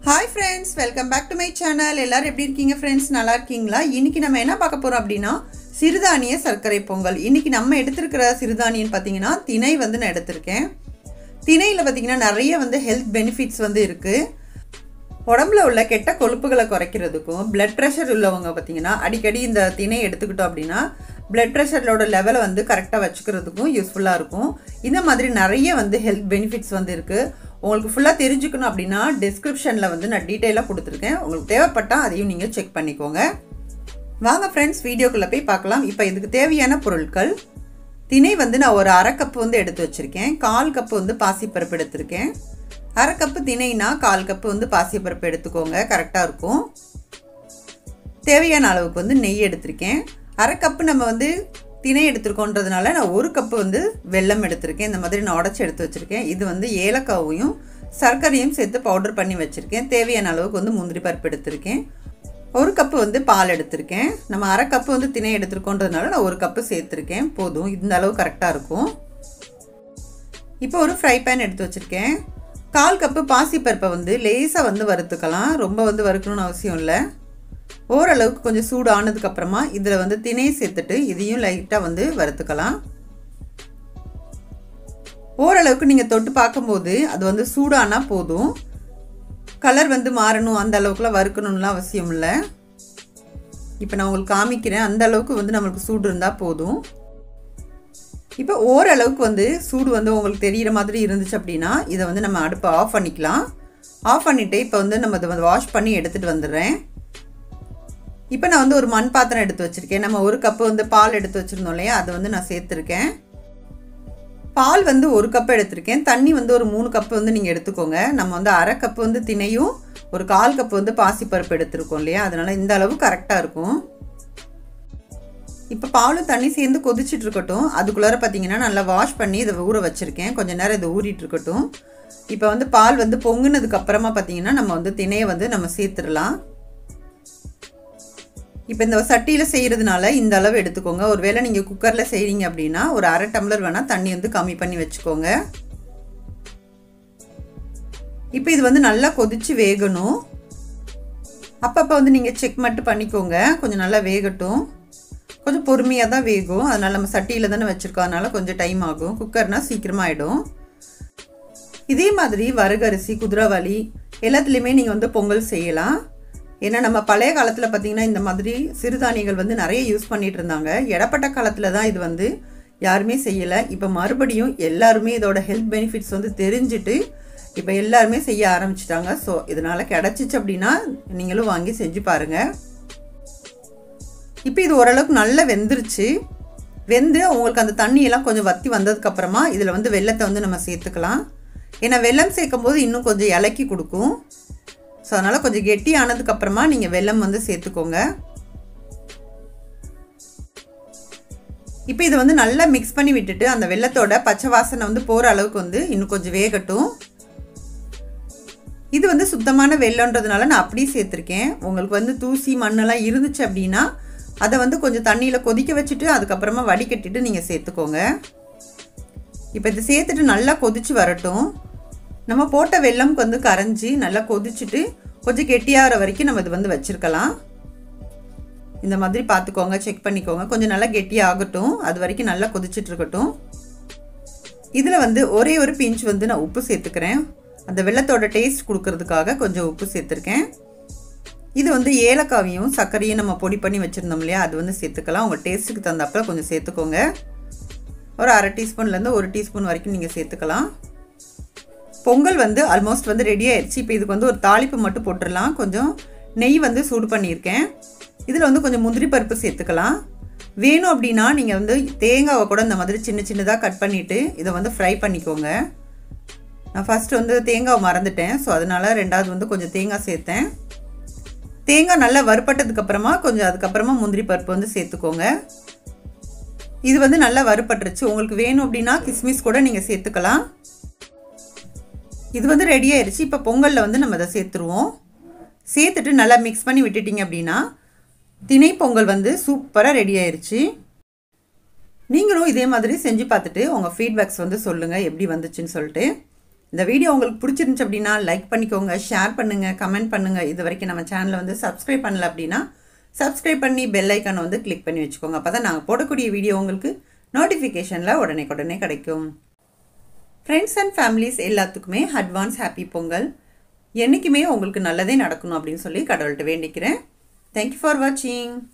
hi friends welcome back to my channel எல்லாரும் எப்படி இருக்கீங்க ஃப்ரெண்ட்ஸ் நல்லா இருக்கீங்களா இன்னைக்கு நம்ம என்ன பார்க்க போகிறோம் அப்படின்னா சிறுதானிய சர்க்கரை பொங்கல் இன்னைக்கு நம்ம எடுத்திருக்கிற சிறுதானியம் பார்த்தீங்கன்னா திணை வந்து நான் எடுத்திருக்கேன் திணையில் பார்த்தீங்கன்னா நிறைய வந்து ஹெல்த் பெனிஃபிட்ஸ் வந்து இருக்குது உடம்புல உள்ள கெட்ட கொழுப்புகளை குறைக்கிறதுக்கும் பிளட் ப்ரெஷர் உள்ளவங்க பார்த்தீங்கன்னா அடிக்கடி இந்த திணை எடுத்துக்கிட்டோம் அப்படின்னா பிளட் ப்ரெஷரோட லெவலை வந்து கரெக்டாக வச்சுக்கிறதுக்கும் யூஸ்ஃபுல்லாக இருக்கும் இந்த மாதிரி நிறைய வந்து ஹெல்த் பெனிஃபிட்ஸ் வந்து இருக்குது உங்களுக்கு ஃபுல்லாக தெரிஞ்சுக்கணும் அப்படின்னா டிஸ்கிரிப்ஷனில் வந்து நான் டீட்டெயிலாக கொடுத்துருக்கேன் உங்களுக்கு தேவைப்பட்டால் அதையும் நீங்கள் செக் பண்ணிக்கோங்க வாங்க ஃப்ரெண்ட்ஸ் வீடியோக்குள்ளே போய் பார்க்கலாம் இப்போ இதுக்கு தேவையான பொருட்கள் திணை வந்து நான் ஒரு அரை கப்பு வந்து எடுத்து வச்சுருக்கேன் கால் கப்பு வந்து பாசிப்பருப்பு எடுத்திருக்கேன் அரை கப்பு திணைனா கால் கப்பு வந்து பாசிப்பருப்பு எடுத்துக்கோங்க கரெக்டாக இருக்கும் தேவையான அளவுக்கு வந்து நெய் எடுத்திருக்கேன் அரை கப்பு நம்ம வந்து திணை எடுத்துருக்கோன்றதுனால நான் ஒரு கப்பு வந்து வெல்லம் எடுத்திருக்கேன் இந்த மாதிரி நான் உடச்சி எடுத்து வச்சுருக்கேன் இது வந்து ஏலக்காவையும் சர்க்கரையும் சேர்த்து பவுடர் பண்ணி வச்சுருக்கேன் தேவையான அளவுக்கு வந்து முந்திரி பருப்பு எடுத்திருக்கேன் ஒரு கப்பு வந்து பால் எடுத்திருக்கேன் நம்ம அரை கப்பு வந்து திணை எடுத்துருக்கோன்றதுனால நான் ஒரு கப்பு சேர்த்துருக்கேன் போதும் இந்த அளவு கரெக்டாக இருக்கும் இப்போ ஒரு ஃப்ரை பேன் எடுத்து வச்சுருக்கேன் கால் கப்பு பாசிப்பருப்பை வந்து லேசாக வந்து வறுத்துக்கலாம் ரொம்ப வந்து வறுக்கணும்னு அவசியம் இல்லை ஓரளவுக்கு கொஞ்சம் சூடு ஆனதுக்கப்புறமா இதில் வந்து திணையை சேர்த்துட்டு இதையும் லைட்டாக வந்து வறுத்துக்கலாம் ஓரளவுக்கு நீங்கள் தொட்டு பார்க்கும்போது அது வந்து சூடானா போதும் கலர் வந்து மாறணும் அந்த அளவுக்குலாம் வறுக்கணும்லாம் அவசியம் இல்லை இப்போ நான் உங்களுக்கு காமிக்கிறேன் அந்த அளவுக்கு வந்து நம்மளுக்கு சூடு இருந்தால் போதும் இப்போ ஓரளவுக்கு வந்து சூடு வந்து உங்களுக்கு தெரிகிற மாதிரி இருந்துச்சு அப்படின்னா இதை வந்து நம்ம அடுப்பை ஆஃப் பண்ணிக்கலாம் ஆஃப் பண்ணிவிட்டு இப்போ வந்து நம்ம இதை வந்து வாஷ் பண்ணி எடுத்துகிட்டு வந்துடுறேன் இப்போ நான் வந்து ஒரு மண் பாத்திரம் எடுத்து வச்சுருக்கேன் நம்ம ஒரு கப்பு வந்து பால் எடுத்து வச்சுருந்தோம் இல்லையா அதை வந்து நான் சேர்த்துருக்கேன் பால் வந்து ஒரு கப் எடுத்திருக்கேன் தண்ணி வந்து ஒரு மூணு கப்பு வந்து நீங்கள் எடுத்துக்கோங்க நம்ம வந்து அரை கப்பு வந்து திணையும் ஒரு கால் கப்பு வந்து பாசிப்பருப்பு எடுத்திருக்கோம் இல்லையா அதனால் இந்த அளவு கரெக்டாக இருக்கும் இப்போ பாலும் தண்ணி சேர்ந்து கொதிச்சுட்டு இருக்கட்டும் அதுக்குள்ளார பார்த்தீங்கன்னா நல்லா வாஷ் பண்ணி இதை ஊற வச்சுருக்கேன் கொஞ்சம் நேரம் இதை ஊறிட்டு இருக்கட்டும் இப்போ வந்து பால் வந்து பொங்குனதுக்கு அப்புறமா பார்த்தீங்கன்னா நம்ம வந்து திணையை வந்து நம்ம சேர்த்துடலாம் இப்போ இந்த சட்டியில் செய்கிறதுனால இந்த அளவு எடுத்துக்கோங்க ஒருவேளை நீங்கள் குக்கரில் செய்கிறீங்க அப்படின்னா ஒரு அரை டம்ளர் வேணால் தண்ணி வந்து கம்மி பண்ணி வச்சுக்கோங்க இப்போ இது வந்து நல்லா கொதித்து வேகணும் அப்பப்போ வந்து நீங்கள் செக் மட்டும் பண்ணிக்கோங்க கொஞ்சம் நல்லா வேகட்டும் கொஞ்சம் பொறுமையாக தான் வேகும் அதனால் நம்ம சட்டியில் தானே வச்சுருக்கோம் அதனால் கொஞ்சம் டைம் ஆகும் குக்கர்னால் சீக்கிரமாக ஆகிடும் இதே மாதிரி வரகரிசி குதிரைவாளி எல்லாத்துலேயுமே நீங்கள் வந்து பொங்கல் செய்யலாம் ஏன்னா நம்ம பழைய காலத்தில் பார்த்திங்கன்னா இந்த மாதிரி சிறுதானியங்கள் வந்து நிறைய யூஸ் பண்ணிகிட்டு இருந்தாங்க இடப்பட்ட காலத்தில் தான் இது வந்து யாருமே செய்யலை இப்போ மறுபடியும் எல்லாருமே இதோட ஹெல்த் பெனிஃபிட்ஸ் வந்து தெரிஞ்சுட்டு இப்போ எல்லாருமே செய்ய ஆரம்பிச்சிட்டாங்க ஸோ இதனால் கிடச்சிச்சு அப்படின்னா நீங்களும் வாங்கி செஞ்சு பாருங்கள் இப்போ இது ஓரளவுக்கு நல்லா வெந்துருச்சு வெந்து உங்களுக்கு அந்த தண்ணியெல்லாம் கொஞ்சம் வற்றி வந்ததுக்கப்புறமா இதில் வந்து வெள்ளத்தை வந்து நம்ம சேர்த்துக்கலாம் ஏன்னா வெல்லம் சேர்க்கும் போது இன்னும் கொஞ்சம் இலக்கி கொடுக்கும் ஸோ அதனால் கொஞ்சம் கெட்டி ஆனதுக்கப்புறமா நீங்கள் வெல்லம் வந்து சேர்த்துக்கோங்க இப்போ இதை வந்து நல்லா மிக்ஸ் பண்ணி விட்டுட்டு அந்த வெள்ளத்தோட பச்சை வாசனை வந்து போகிற அளவுக்கு வந்து இன்னும் கொஞ்சம் வேகட்டும் இது வந்து சுத்தமான வெள்ளன்றதுனால நான் அப்படியே சேர்த்துருக்கேன் உங்களுக்கு வந்து தூசி மண்ணெல்லாம் இருந்துச்சு அப்படின்னா அதை வந்து கொஞ்சம் தண்ணியில் கொதிக்க வச்சுட்டு அதுக்கப்புறமா வடிகட்டிட்டு நீங்கள் சேர்த்துக்கோங்க இப்போ இதை சேர்த்துட்டு நல்லா கொதிச்சு வரட்டும் நம்ம போட்ட வெள்ளம்க்கு வந்து கரைஞ்சி நல்லா கொதிச்சுட்டு கொஞ்சம் கெட்டியாகிற வரைக்கும் நம்ம இது வந்து வச்சுருக்கலாம் இந்த மாதிரி பார்த்துக்கோங்க செக் பண்ணிக்கோங்க கொஞ்சம் நல்லா கெட்டியாகட்டும் அது வரைக்கும் நல்லா கொதிச்சுட்டு இருக்கட்டும் இதில் வந்து ஒரே ஒரு பிஞ்ச் வந்து நான் உப்பு சேர்த்துக்கிறேன் அந்த வெள்ளத்தோட டேஸ்ட் கொடுக்கறதுக்காக கொஞ்சம் உப்பு சேர்த்துருக்கேன் இது வந்து ஏலக்காவையும் சர்க்கரையும் நம்ம பொடி பண்ணி வச்சுருந்தோம் இல்லையா அது வந்து சேர்த்துக்கலாம் உங்கள் டேஸ்ட்டுக்கு தகுந்தாப்பில் கொஞ்சம் சேர்த்துக்கோங்க ஒரு அரை டீஸ்பூன்லேருந்து ஒரு டீஸ்பூன் வரைக்கும் நீங்கள் சேர்த்துக்கலாம் பொங்கல் வந்து ஆல்மோஸ்ட் வந்து ரெடி ஆயிடுச்சு இப்போ இதுக்கு வந்து ஒரு தாளிப்பு மட்டும் போட்டுடலாம் கொஞ்சம் நெய் வந்து சூடு பண்ணியிருக்கேன் இதில் வந்து கொஞ்சம் முந்திரி பருப்பு சேர்த்துக்கலாம் வேணும் அப்படின்னா நீங்கள் வந்து தேங்காவை கூட இந்த மாதிரி சின்ன சின்னதாக கட் பண்ணிவிட்டு இதை வந்து ஃப்ரை பண்ணிக்கோங்க நான் ஃபஸ்ட்டு வந்து தேங்காய் மறந்துட்டேன் ஸோ அதனால் ரெண்டாவது வந்து கொஞ்சம் தேங்காய் சேர்த்தேன் தேங்காய் நல்லா வறுப்பட்டதுக்கப்புறமா கொஞ்சம் அதுக்கப்புறமா முந்திரி பருப்பு வந்து சேர்த்துக்கோங்க இது வந்து நல்லா வறுப்பட்டுருச்சு உங்களுக்கு வேணும் அப்படின்னா கிஸ்மிஸ் கூட நீங்கள் சேர்த்துக்கலாம் இது வந்து ரெடி ஆயிடுச்சு இப்போ பொங்கலில் வந்து நம்ம அதை சேர்த்துருவோம் சேர்த்துட்டு நல்லா மிக்ஸ் பண்ணி விட்டுட்டிங்க அப்படின்னா திணை பொங்கல் வந்து சூப்பராக ரெடி ஆயிடுச்சு நீங்களும் இதே மாதிரி செஞ்சு பார்த்துட்டு உங்கள் ஃபீட்பேக்ஸ் வந்து சொல்லுங்கள் எப்படி வந்துச்சுன்னு சொல்லிட்டு இந்த வீடியோ உங்களுக்கு பிடிச்சிருந்துச்சு அப்படின்னா லைக் பண்ணிக்கோங்க ஷேர் பண்ணுங்கள் கமெண்ட் பண்ணுங்கள் இது வரைக்கும் நம்ம சேனலை வந்து சப்ஸ்கிரைப் பண்ணல அப்படின்னா சப்ஸ்கிரைப் பண்ணி பெல் ஐக்கானை வந்து கிளிக் பண்ணி வச்சுக்கோங்க அப்போ தான் நாங்கள் போடக்கூடிய வீடியோ உங்களுக்கு நோட்டிஃபிகேஷனில் உடனே உடனே கிடைக்கும் ஃப்ரெண்ட்ஸ் அண்ட் ஃபேமிலிஸ் எல்லாத்துக்குமே அட்வான்ஸ் ஹாப்பி பொங்கல் என்றைக்குமே உங்களுக்கு நல்லதே நடக்கணும் அப்படின்னு சொல்லி கடவுள்கிட்ட வேண்டிக்கிறேன் தேங்க்யூ ஃபார் வாட்சிங்